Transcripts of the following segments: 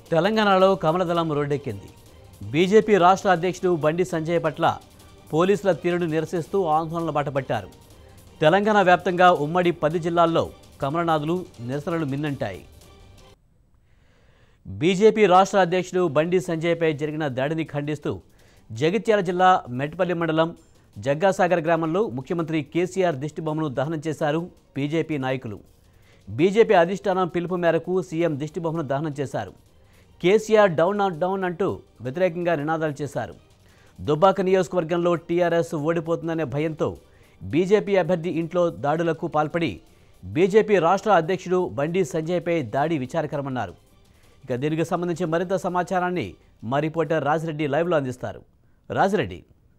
తెలంగాణలో కమలదళం రోడ్డెక్కింది బీజేపీ రాష్ట్ర అధ్యక్షుడు బండి సంజయ్ పట్ల పోలీసుల తీరును నిరసిస్తూ ఆందోళన బాటపట్టారు తెలంగాణ వ్యాప్తంగా ఉమ్మడి పది జిల్లాల్లో కమలనాథులు నిరసనలు మిన్నంటాయి బీజేపీ రాష్ట్ర అధ్యక్షుడు బండి సంజయ్పై జరిగిన దాడిని ఖండిస్తూ జగిత్యాల జిల్లా మెట్పల్లి మండలం జగ్గాసాగర్ గ్రామంలో ముఖ్యమంత్రి కేసీఆర్ దిష్టిబొమ్మను దహనం చేశారు బీజేపీ నాయకులు బీజేపీ అధిష్టానం పిలుపు మేరకు సీఎం దిష్టిబొమ్మను దహనం చేశారు కేసీఆర్ డౌన్ నాట్ డౌన్ అంటూ వ్యతిరేకంగా నినాదాలు చేశారు దుబ్బాక నియోజకవర్గంలో టీఆర్ఎస్ ఓడిపోతుందనే భయంతో బీజేపీ అభ్యర్థి ఇంట్లో దాడులకు పాల్పడి బీజేపీ రాష్ట్ర అధ్యక్షుడు బండి సంజయ్పై దాడి విచారకరమన్నారు ఇక దీనికి సంబంధించి మరింత సమాచారాన్ని మా రిపోర్టర్ రాజిరెడ్డి లైవ్లో అందిస్తారు రాజిరెడ్డి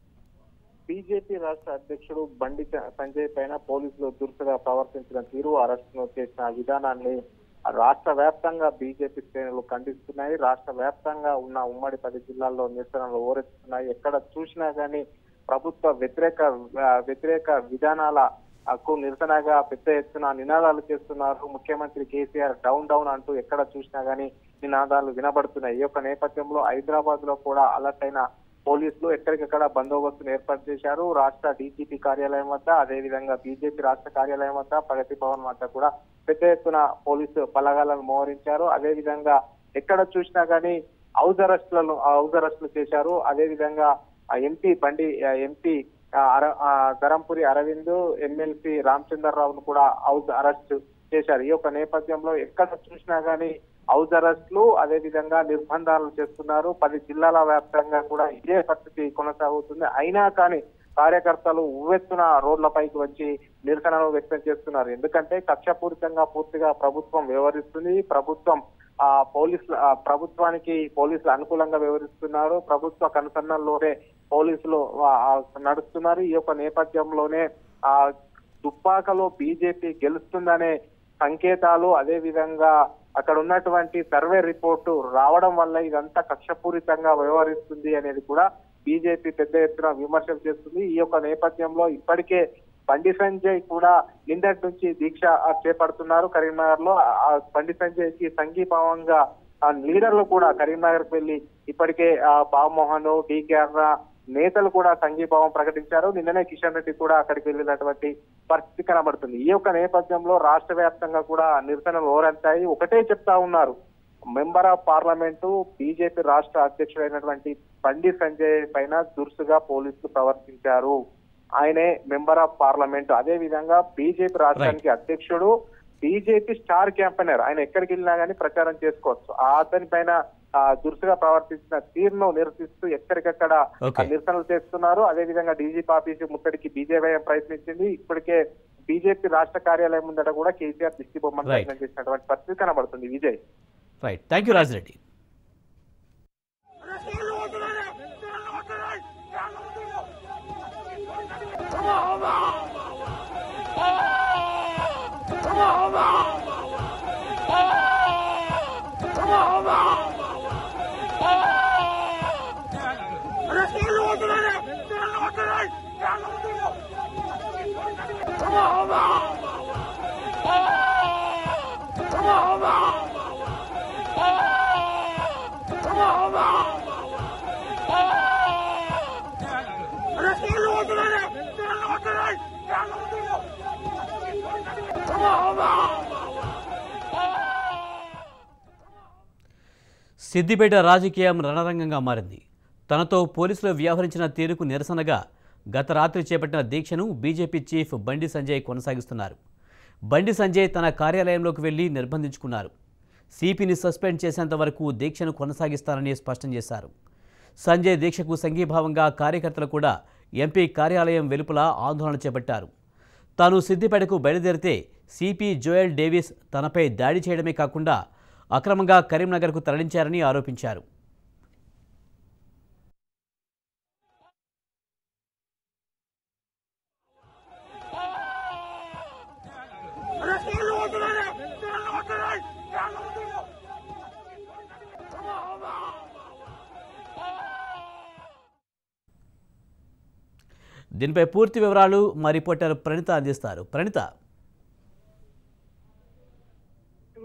బీజేపీ రాష్ట్ర అధ్యక్షుడు బండి స- సంజయ్ పైన పోలీసులు దురుసుగా ప్రవర్తించిన తీరు అరెస్టును చేసిన విధానాన్ని రాష్ట్ర వ్యాప్తంగా బీజేపీ శ్రేణులు ఖండిస్తున్నాయి రాష్ట్ర వ్యాప్తంగా ఉన్న ఉమ్మడి పది జిల్లాల్లో నిరసనలు ఓరెత్తుతున్నాయి ఎక్కడ చూసినా గానీ ప్రభుత్వ వ్యతిరేక ఆ, వ్యతిరేక విధానాల కు నిరసనగా పెద్ద ఎత్తున నినాదాలు చేస్తున్నారు ముఖ్యమంత్రి కేసీఆర్ డౌన్ డౌన్ అంటూ ఎక్కడ చూసినా గానీ నినాదాలు వినబడుతున్నాయి ఈ యొక్క నేపథ్యంలో హైదరాబాద్ లో కూడా అలర్ట్ అయిన పోలీసులు ఎక్కడికక్కడ బందోబస్తును ఏర్పాటు చేశారు రాష్ట్ర డీజీపీ కార్యాలయం వద్ద అదేవిధంగా బీజేపీ రాష్ట్ర కార్యాలయం వద్ద ప్రగతి భవన్ వద్ద కూడా పెద్ద ఎత్తున పోలీసు బలగాలను మోహరించారు అదేవిధంగా ఎక్కడ చూసినా గానీ హౌస్ అరెస్టులను హౌస్ అరెస్టులు చేశారు అదేవిధంగా ఆ ఎంపీ బండి ఆ ఎంపీ ఆ, అర- ఆ, ధరంపురి అరవింద్ ఎమ్మెల్సీ రామచంద్రరావును కూడా హౌస్ అరెస్ట్ చేశారు ఈ యొక్క నేపథ్యంలో ఎక్కడ చూసినా గానీ హౌస్ అరెస్టులు అదే విధంగా నిర్బంధాలు చేస్తున్నారు పది జిల్లాల వ్యాప్తంగా కూడా ఇదే పరిస్థితి కొనసాగుతుంది అయినా కానీ కార్యకర్తలు ఉవ్వెత్తున రోడ్లపైకి వచ్చి నిరసనలు వ్యక్తం చేస్తున్నారు ఎందుకంటే కక్షపూరితంగా పూర్తిగా ప్రభుత్వం వ్యవహరిస్తుంది ప్రభుత్వం ఆ పోలీసుల ఆ ప్రభుత్వానికి పోలీసులు అనుకూలంగా వ్యవహరిస్తున్నారు ప్రభుత్వ కనుసన్నల్లోనే పోలీసులు ఆ, ఆ, నడుస్తున్నారు ఈ యొక్క నేపథ్యంలోనే ఆ దుబ్బాకలో బీజేపీ గెలుస్తుందనే సంకేతాలు అదే విధంగా అక్కడ ఉన్నటువంటి సర్వే రిపోర్టు రావడం వల్ల ఇదంతా కక్షపూరితంగా వ్యవహరిస్తుంది అనేది కూడా బీజేపీ పెద్ద ఎత్తున విమర్శలు చేస్తుంది ఈ యొక్క నేపథ్యంలో ఇప్పటికే బండి సంజయ్ కూడా నిన్నటి నుంచి దీక్ష ఆ, చేపడుతున్నారు కరీంనగర్ లో ఆ బండి సంజయ్ కి సంఘీభావంగా ఆ లీడర్లు కూడా కరీంనగర్ కు వెళ్లి ఇప్పటికే ఆ బామోహన్ డికే అర్ర నేతలు కూడా సంఘీభావం ప్రకటించారు నిన్ననే కిషన్ రెడ్డి కూడా అక్కడికి వెళ్ళినటువంటి పరిస్థితి కనబడుతుంది ఈ యొక్క నేపథ్యంలో రాష్ట్ర వ్యాప్తంగా కూడా నిరసనలు ఓరంతాయి ఒకటే చెప్తా ఉన్నారు మెంబర్ ఆఫ్ పార్లమెంటు బీజేపీ రాష్ట్ర అధ్యక్షుడైనటువంటి బండి సంజయ్ పైన దురుసుగా పోలీసులు ప్రవర్తించారు ఆయనే మెంబర్ ఆఫ్ పార్లమెంట్ అదే విధంగా బీజేపీ రాష్ట్రానికి అధ్యక్షుడు బీజేపీ స్టార్ క్యాంపెయినర్ ఆయన ఎక్కడికి వెళ్ళినా గానీ ప్రచారం చేసుకోవచ్చు ఆ అతని పైన ఆ, దురుసుగా ప్రవర్తించిన తీరును నిరసిస్తూ ఎక్కడికక్కడ Okay. ఆ, నిరసనలు చేస్తున్నారు అదే విధంగా డీజీపీ ఆఫీసు ముట్టడికి బీజేపీ ప్రయత్నించింది ఇప్పటికే బీజేపీ రాష్ట్ర కార్యాలయం ముందట కూడా కేసీఆర్ దిష్టి బొమ్మను Right. ప్రయత్నం చేసినటువంటి పరిస్థితి కనబడుతుంది Vijay right thank you Rajireddy Siddipet రాజకీయం రణరంగంగా మారింది తనతో పోలీసులు వ్యవహరించిన తీరుకు నిరసనగా గత రాత్రి చేపట్టిన దీక్షను బీజేపీ చీఫ్ బండి సంజయ్ కొనసాగిస్తున్నారు బండి సంజయ్ తన కార్యాలయంలోకి వెళ్లి నిర్బంధించుకున్నారు సిపిని సస్పెండ్ చేసేంత వరకు దీక్షను కొనసాగిస్తానని స్పష్టం చేశారు సంజయ్ దీక్షకు సంఘీభావంగా కార్యకర్తలు కూడా ఎంపీ కార్యాలయం వెలుపల ఆందోళన చేపట్టారు తాను సిద్దిపేటకు బయలుదేరితే సిపి జోయల్ డేవిస్ తనపై దాడి చేయడమే కాకుండా అక్రమంగా కరీంనగర్కు తరలించారని ఆరోపించారు దీనిపై పూర్తి వివరాలు మా రిపోర్టర్ ప్రణిత అందిస్తారు ప్రణిత బీజేపీ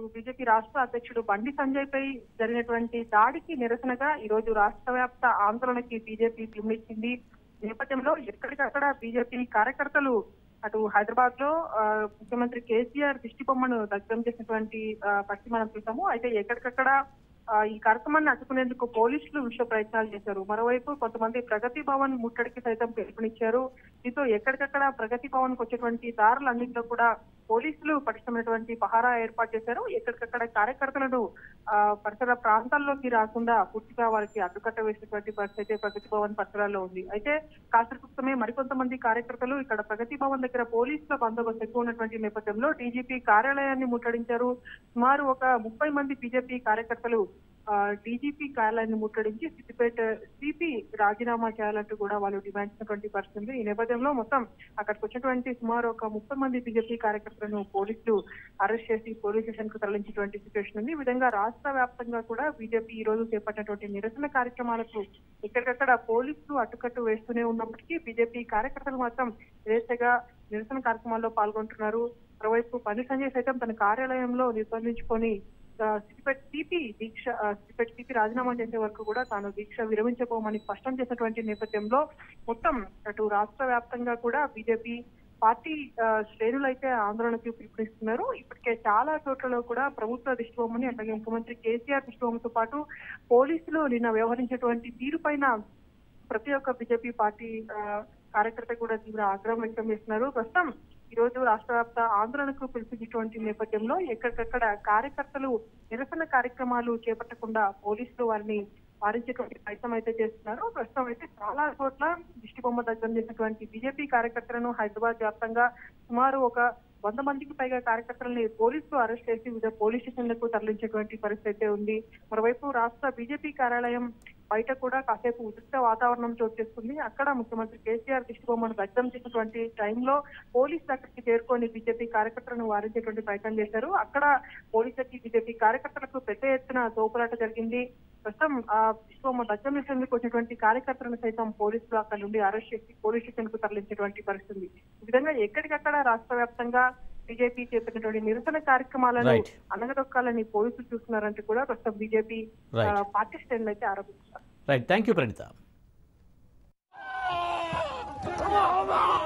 రాష్ట్ర అధ్యక్షుడు బండి సంజయ్ పై జరిగినటువంటి దాడికి నిరసనగా ఈ రోజు రాష్ట్ర వ్యాప్త ఆందోళనకి బీజేపీ పిలుపునిచ్చింది ఈ నేపథ్యంలో ఎక్కడికక్కడ బీజేపీ కార్యకర్తలు అటు హైదరాబాద్ లో ఆ, ముఖ్యమంత్రి కేసీఆర్ దిష్టి బొమ్మను దగ్ధం చేసినటువంటి ఆ, పరిస్థితి మనం చూసాము అయితే ఎక్కడికక్కడ ఆ, ఈ కార్యక్రమాన్ని అడ్డుకునేందుకు పోలీసులు విశ్వ ప్రయత్నాలు చేశారు మరోవైపు కొంతమంది ప్రగతి భవన్ ముట్టడికి సైతం పిలుపునిచ్చారు దీంతో ఎక్కడికక్కడ ప్రగతి భవన్ కు వచ్చేటువంటి దారులన్నింటిలో కూడా పోలీసులు పటిష్టమైనటువంటి పహారా ఏర్పాటు చేశారు ఎక్కడికక్కడ కార్యకర్తలను ఆ, పరిసర ప్రాంతాల్లోకి రాకుండా పూర్తిగా వారికి అడ్డుకట్ట వేసినటువంటి పరిస్థితి ప్రగతి భవన్ పరిసరాల్లో ఉంది అయితే కాస్త క్రితమే మరికొంతమంది కార్యకర్తలు ఇక్కడ ప్రగతి భవన్ దగ్గర పోలీసుల బందోబస్తు ఎక్కువ ఉన్నటువంటి నేపథ్యంలో డీజీపీ కార్యాలయాన్ని ముట్టడించారు సుమారు ఒక ముప్పై మంది బీజేపీ కార్యకర్తలు ఆ, డీజీపీ కార్యాలయాన్ని ముట్టడించి సిద్దిపేట సిపి రాజీనామా చేయాలంటూ కూడా వాళ్ళు డిమాండ్ చేసినటువంటి పరిస్థితి ఉంది. ఈ నేపథ్యంలో మొత్తం అక్కడికి వచ్చినటువంటి సుమారు ఒక ముప్పై మంది బీజేపీ కార్యకర్తలను పోలీసులు అరెస్ట్ చేసి పోలీస్ స్టేషన్ కు తరలించినటువంటి సిచ్యువేషన్ ఉంది ఈ విధంగా రాష్ట్ర వ్యాప్తంగా కూడా బీజేపీ ఈ రోజు చేపట్టినటువంటి నిరసన కార్యక్రమాలకు ఎక్కడికక్కడ పోలీసులు అడ్డుకట్టు వేస్తూనే ఉన్నప్పటికీ బీజేపీ కార్యకర్తలు మాత్రం స్వేచ్ఛగా నిరసన కార్యక్రమాల్లో పాల్గొంటున్నారు మరోవైపు బండి సంజయ్ సైతం తన కార్యాలయంలో నిర్బంధించుకొని ఆ, సిద్దిపేట సిపి దీక్ష ఆ, సిద్దిపేట సిపి రాజీనామా చేసే వరకు కూడా తాను దీక్ష విరమించబోమని స్పష్టం చేసినటువంటి నేపథ్యంలో మొత్తం అటు రాష్ట్ర వ్యాప్తంగా కూడా బీజేపీ పార్టీ ఆ, శ్రేణులైతే ఆందోళనకు పిలుపునిస్తున్నారు ఇప్పటికే చాలా చోట్లలో కూడా ప్రభుత్వ దిష్టిబొమ్మని అట్లాగే ముఖ్యమంత్రి కేసీఆర్ దిష్టిబొమ్మతో పాటు పోలీసులు నిన్న వ్యవహరించేటువంటి తీరు పైన ప్రతి ఒక్క బీజేపీ పార్టీ ఆ, కార్యకర్త కూడా తీవ్ర ఆగ్రహం వ్యక్తం చేస్తున్నారు ప్రస్తుతం ఈ రోజు రాష్ట్ర వ్యాప్త ఆందోళనకు పిలిపించినటువంటి నేపథ్యంలో ఎక్కడికక్కడ కార్యకర్తలు నిరసన కార్యక్రమాలు చేపట్టకుండా పోలీసులు వారిని వారించేటువంటి ప్రయత్నం అయితే చేస్తున్నారు ప్రస్తుతం అయితే చాలా చోట్ల దిష్టి బొమ్మ దగ్గర చేసినటువంటి బీజేపీ కార్యకర్తలను హైదరాబాద్ వ్యాప్తంగా సుమారు ఒక వంద మందికి పైగా కార్యకర్తలని పోలీసులు అరెస్ట్ చేసి వివిధ పోలీస్ స్టేషన్లకు తరలించేటువంటి పరిస్థితి అయితే ఉంది మరోవైపు రాష్ట్ర బీజేపీ కార్యాలయం బయట కూడా కాసేపు ఉద్రిక్త వాతావరణం చోటు చేసుకుంది అక్కడ ముఖ్యమంత్రి కేసీఆర్ దిష్టి బొమ్మను దగ్ధం చేసినటువంటి టైంలో పోలీసులు అక్కడికి చేరుకొని బీజేపీ కార్యకర్తలను వారించేటువంటి ప్రయత్నం చేశారు అక్కడ పోలీసులకి బీజేపీ కార్యకర్తలకు పెద్ద ఎత్తున తోపులాట జరిగింది ప్రస్తుతం ఆ దిష్టి బొమ్మ దగ్ధం చేసేందుకు వచ్చినటువంటి కార్యకర్తలను సైతం పోలీసులు అక్కడ నుండి అరెస్ట్ చేసి పోలీస్ స్టేషన్ కు తరలించేటువంటి పరిస్థితి ఉంది. ఈ విధంగా ఎక్కడికక్కడ రాష్ట్ర వ్యాప్తంగా బీజేపీ చేపట్టినటువంటి నిరసన కార్యక్రమాలను Right. అనగదొక్కాలని పోలీసులు చూస్తున్నారంటూ కూడా ప్రస్తుతం బీజేపీ Right. పార్టీ శ్రేణులు అయితే ఆరోపిస్తున్నారు రైట్ థ్యాంక్ యూ ప్రణిత